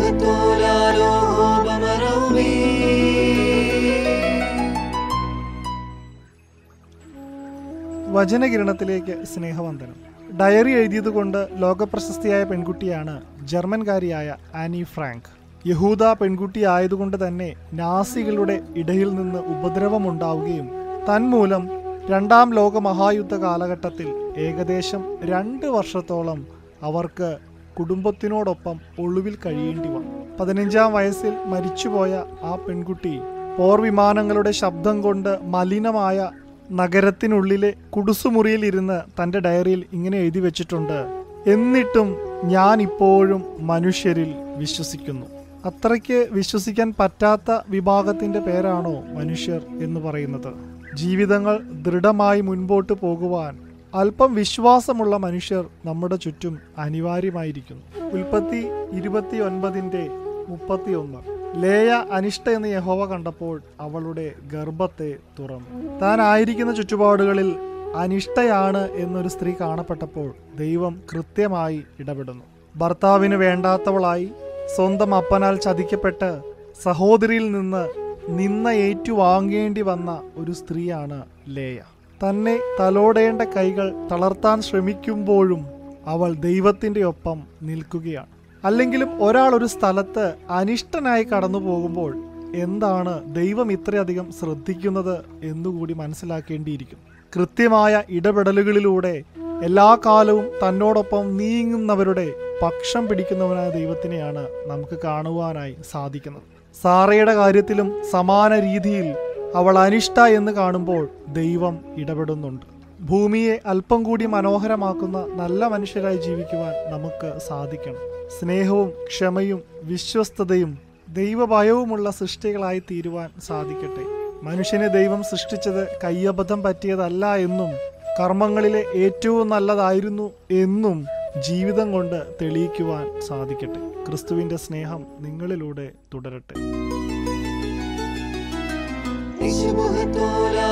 ഇശുമുഹത്തോലാലോ ബമറൗമീ വചനകിരണത്തിലേക്ക് സ്നേഹവന്ദനം ഡയറി എഴുതിയതുകൊണ്ട് ലോകപ്രശസ്തിയായ പെൺകുട്ടിയാണ് ജർമ്മൻകാരിയായ Annie Frank യഹൂദ പെൺകുട്ടിയായതുകൊണ്ട് തന്നെ നാസികളുടെ ഇടയിൽ നിന്ന് ഉപദ്രവമുണ്ടാവുകയും തന്മൂലം രണ്ടാം ലോക മഹായുദ്ധ കാലഘട്ടത്തിൽ ഏകദേശം രണ്ട് വർഷത്തോളം അവർക്ക് കുടുംബത്തിനോടൊപ്പം ഒളിവിൽ കഴിയേണ്ടി വന്നു പതിനഞ്ചാം വയസ്സിൽ മരിച്ചുപോയ ആ പെൺകുട്ടി പോർ വിമാനങ്ങളുടെ ശബ്ദം കൊണ്ട് മലിനമായ നഗരത്തിനുള്ളിലെ കുടുസുമുറിയിൽ ഇരുന്ന് തൻ്റെ ഡയറിയിൽ ഇങ്ങനെ എഴുതി വെച്ചിട്ടുണ്ട് എന്നിട്ടും ഞാൻ ഇപ്പോഴും മനുഷ്യരിൽ വിശ്വസിക്കുന്നു അത്രയ്ക്ക് വിശ്വസിക്കാൻ പറ്റാത്ത വിഭാഗത്തിന്റെ പേരാണോ മനുഷ്യർ എന്ന് പറയുന്നത് ജീവിതങ്ങൾ ദൃഢമായി മുൻപോട്ട് പോകുവാൻ അല്പം വിശ്വാസമുള്ള മനുഷ്യർ നമ്മുടെ ചുറ്റും അനിവാര്യമായിരിക്കുന്നു ഉൽപ്പത്തി ഇരുപത്തി ഒൻപതിൻ്റെ മുപ്പത്തിയൊന്ന് ലേയ അനിഷ്ട എന്ന് യഹോവ കണ്ടപ്പോൾ അവളുടെ ഗർഭത്തെ തുറന്നു താൻ ആയിരിക്കുന്ന ചുറ്റുപാടുകളിൽ അനിഷ്ടയാണ് എന്നൊരു സ്ത്രീ കാണപ്പെട്ടപ്പോൾ ദൈവം കൃത്യമായി ഇടപെടുന്നു ഭർത്താവിന് വേണ്ടാത്തവളായി സ്വന്തം അപ്പനാൽ ചതിക്കപ്പെട്ട് സഹോദരിയിൽ നിന്ന് നിന്ന ഏറ്റുവാങ്ങേണ്ടി വന്ന ഒരു സ്ത്രീയാണ് ലേയ തന്നെ തലോടേണ്ട കൈകൾ തളർത്താൻ ശ്രമിക്കുമ്പോഴും അവൾ ദൈവത്തിന്റെ ഒപ്പം നിൽക്കുകയാണ് അല്ലെങ്കിലും ഒരാൾ ഒരു സ്ഥലത്ത് അനിഷ്ടനായി കടന്നു പോകുമ്പോൾ എന്താണ് ദൈവം ഇത്രയധികം ശ്രദ്ധിക്കുന്നത് എന്നുകൂടി മനസ്സിലാക്കേണ്ടിയിരിക്കും കൃത്യമായ ഇടപെടലുകളിലൂടെ എല്ലാ കാലവും തന്നോടൊപ്പം നീങ്ങുന്നവരുടെ പക്ഷം പിടിക്കുന്നവനായ ദൈവത്തിനെയാണ് നമുക്ക് കാണുവാനായി സാധിക്കുന്നത് സാറയുടെ കാര്യത്തിലും സമാന രീതിയിൽ അവൾ അനിഷ്ട എന്ന് കാണുമ്പോൾ ദൈവം ഇടപെടുന്നുണ്ട് ഭൂമിയെ അല്പം കൂടി മനോഹരമാക്കുന്ന നല്ല മനുഷ്യരായി ജീവിക്കുവാൻ നമുക്ക് സാധിക്കണം സ്നേഹവും ക്ഷമയും വിശ്വസ്തതയും ദൈവഭയവുമുള്ള സൃഷ്ടികളായി തീരുവാൻ സാധിക്കട്ടെ മനുഷ്യനെ ദൈവം സൃഷ്ടിച്ചത് കയ്യബദ്ധം പറ്റിയതല്ല എന്നും കർമ്മങ്ങളിലെ ഏറ്റവും നല്ലതായിരുന്നു എന്നും ജീവിതം കൊണ്ട് തെളിയിക്കുവാൻ സാധിക്കട്ടെ ക്രിസ്തുവിന്റെ സ്നേഹം നിങ്ങളിലൂടെ തുടരട്ടെ ഇശുമുഹത്തോലാ